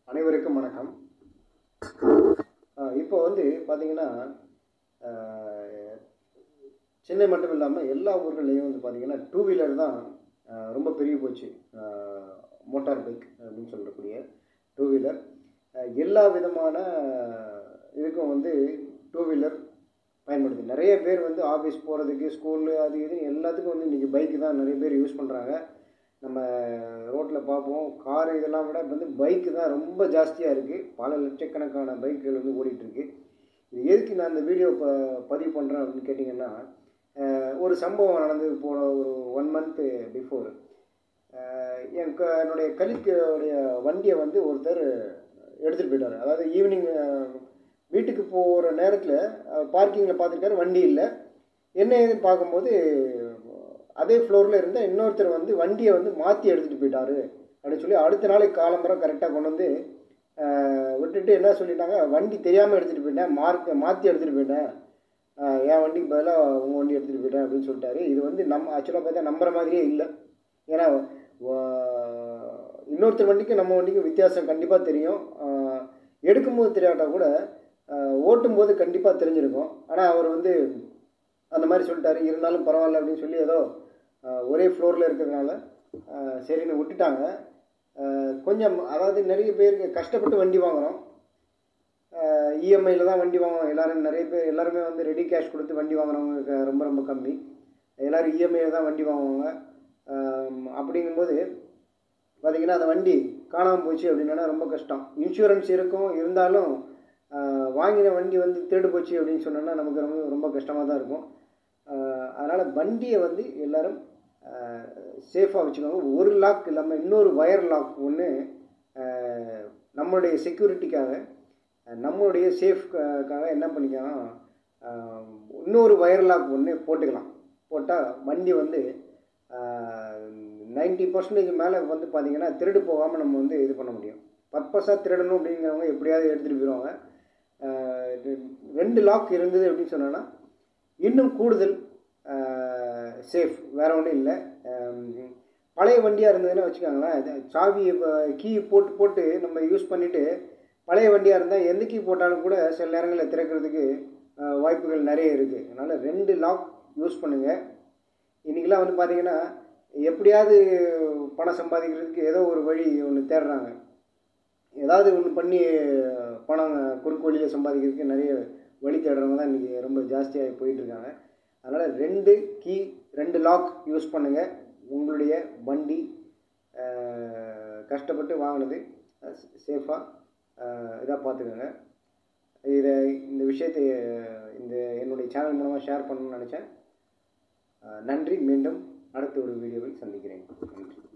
அனைவருக்கும் வணக்கம் இப்போ வந்து பார்த்தீங்கன்னா ஆஹ், சென்னை மட்டும் இல்லாமல் எல்லா ஊர்கள்லேயும் வந்து பார்த்தீங்கன்னா டூ வீலர் தான் ஆஹ், ரொம்ப பெரிய போச்சு மோட்டார் பைக் அப்படின்னு சொல்லக்கூடிய டூ வீலர் எல்லா விதமான இதுக்கும் வந்து டூ வீலர் பயன்படுது நிறைய பேர் வந்து ஆஃபீஸ் போகிறதுக்கு ஸ்கூலு அது இது எல்லாத்துக்கும் வந்து இன்றைக்கி பைக்கு தான் நிறைய பேர் யூஸ் பண்ணுறாங்க நம்ம ரோட்டில் பார்ப்போம் கார் இதெல்லாம் விட வந்து பைக்கு தான் ரொம்ப ஜாஸ்தியாக இருக்குது பல லட்சக்கணக்கான பைக்குகள் வந்து ஓடிட்டுருக்கு இது எதுக்கு நான் இந்த வீடியோ ப பதிவு பண்ணுறேன் அப்படின்னு கேட்டிங்கன்னா அஹ், ஒரு சம்பவம் நடந்தது போன ஒரு ஒன் மந்த்து பிஃபோர் என் க என்னுடைய கலிக்குடைய வண்டியை வந்து ஒருத்தர் எடுத்துகிட்டு போயிட்டார் அதாவது ஈவினிங் வீட்டுக்கு போகிற நேரத்தில் பார்க்கிங்கில் பார்த்துருக்காரு வண்டி இல்லை என்ன ஏதுன்னு பார்க்கும்போது அதே ஃப்ளோரில் இருந்த இன்னொருத்தர் வந்து வண்டியை வந்து மாற்றி எடுத்துகிட்டு போயிட்டாரு அப்படின்னு சொல்லி அடுத்த நாளைக்கு காலம்பரம் கரெக்டாக கொண்டு வந்து அஹ், விட்டுட்டு என்ன சொல்லிட்டாங்க வண்டி தெரியாமல் எடுத்துகிட்டு போயிட்டேன் மார்க் மாற்றி எடுத்துகிட்டு போயிட்டேன் அஹ், என் வண்டிக்கு பதிலாக உங்கள் வண்டி எடுத்துகிட்டு போயிட்டேன் அப்படின்னு சொல்லிட்டாரு இது வந்து நம்ம ஆக்சுவலாக பார்த்தா நம்புற மாதிரியே இல்லை ஏன்னா வா- இன்னொருத்தர் வண்டிக்கும் நம்ம வண்டிக்கும் வித்தியாசம் கண்டிப்பாக தெரியும் அஹ், எடுக்கும்போது தெரியாட்டா கூட அஹ், ஓட்டும்போது கண்டிப்பாக தெரிஞ்சிருக்கும் ஆனால் அவர் வந்து அந்த மாதிரி சொல்லிட்டாரு இருந்தாலும் பரவாயில்ல அப்படின்னு சொல்லி ஏதோ அஹ், ஒரே ஃப்ளோரில் இருக்கிறதுனால அஹ், சரின்னு விட்டுட்டாங்க அஹ், கொஞ்சம் அதாவது நிறைய பேருக்கு கஷ்டப்பட்டு வண்டி வாங்குகிறோம் இஎம்ஐயில் தான் வண்டி வாங்குவோம் எல்லாரும் நிறைய பேர் எல்லாருமே வந்து ரெடி கேஷ் கொடுத்து வண்டி வாங்குறவங்க க- ரொம்ப ரொம்ப கம்மி எல்லோரும் இஎம்ஐயில் தான் வண்டி வாங்குவாங்க அஹ், அப்படிங்கும்போது பார்த்தீங்கன்னா அந்த வண்டி காணாமல் போச்சு அப்படின்னா ரொம்ப கஷ்டம் இன்சூரன்ஸ் இருக்கும் இருந்தாலும் அஹ், வாங்கின வண்டி வந்து திருடு போச்சு அப்படின்னு சொன்னோன்னா நமக்கு ரொம்ப ரொம்ப கஷ்டமாக தான் இருக்கும் அதனால் வண்டியை வந்து எல்லாரும் சேஃபாக வச்சுக்கோங்க ஒரு லாக் இல்லாமல் இன்னொரு ஒயர் லாக் ஒன்று நம்மளுடைய செக்யூரிட்டிக்காக நம்மளுடைய சேஃப்காக என்ன பண்ணிக்கலாம் அஹ், இன்னொரு ஒயர் லாக் ஒன்று போட்டுக்கலாம் போட்டால் வண்டி வந்து நைன்ட்டி பர்சன்டேஜ் மேலே வந்து பார்த்தீங்கன்னா திருடு போகாமல் நம்ம வந்து இது பண்ண முடியும் பர்பஸாக திருடணும் அப்படிங்கிறவங்க எப்படியாவது எடுத்துகிட்டு போயிடுவாங்க அஹ், ரெ- ரெண்டு லாக் இருந்தது அப்படின்னு சொன்னோன்னா இன்னும் கூடுதல் சேஃப் வேறு ஒன்றும் இல்லை அஹ், பழைய வண்டியாக இருந்ததுன்னு வச்சுக்கோங்களேன் இது சாவி கீ போட்டு போட்டு நம்ம யூஸ் பண்ணிவிட்டு பழைய வண்டியாக இருந்தால் எந்த கீ போட்டாலும் கூட சில நேரங்களில் திறக்கிறதுக்கு அஹ், வாய்ப்புகள் நிறைய இருக்குது அதனால் ரெண்டு லாக் யூஸ் பண்ணுங்கள் இன்றைக்கெலாம் வந்து பார்த்தீங்கன்னா எப்படியாவது பணம் சம்பாதிக்கிறதுக்கு ஏதோ ஒரு வழி ஒன்று தேடுறாங்க ஏதாவது ஒன்று பண்ணி பணம் குறுக்கு வழியில் சம்பாதிக்கிறதுக்கு நிறைய வழி தேடுறவங்க தான் இன்றைக்கி ரொம்ப ஜாஸ்தியாக போயிட்டுருக்காங்க அதனால் ரெண்டு கீ ரெண்டு லாக் யூஸ் பண்ணுங்கள் உங்களுடைய வண்டி அஹ், கஷ்டப்பட்டு வாங்கினது சேஃபாக இதாக பார்த்துக்கோங்க இதை இந்த விஷயத்தை அஹ், இந்த என்னுடைய சேனல் மூலமாக ஷேர் பண்ணணும்னு நினச்சேன் அஹ், நன்றி மீண்டும் அடுத்த ஒரு வீடியோவில் சந்திக்கிறேன் நன்றி